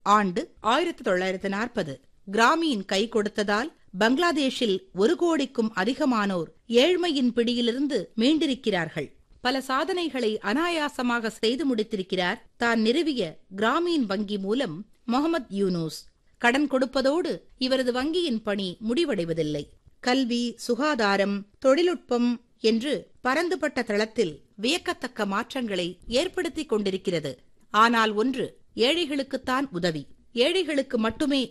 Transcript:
ஆண்டு ஆயிரத்தி தொள்ளாயிரத்து நாற்பது கிராமீன் கை கொடுத்ததால் பங்களாதேஷில் ஒரு கோடிக்கும் அதிகமானோர் ஏழ்மையின் பிடியிலிருந்து மீண்டிருக்கிறார்கள் பல சாதனைகளை அனாயாசமாக செய்து முடித்திருக்கிறார் தான் நிறுவிய கிராமீன் வங்கி மூலம் முகமது யூனூஸ் கடன் கொடுப்பதோடு இவரது வங்கியின் பணி முடிவடைவதில்லை கல்வி சுகாதாரம் தொழில்நுட்பம் என்று பரந்துபட்ட தளத்தில் வியக்கத்தக்க மாற்றங்களை ஏற்படுத்திக் கொண்டிருக்கிறது ஆனால் ஒன்று ஏழைகளுக்குத்தான் உதவி ஏழைகளுக்கு மட்டுமே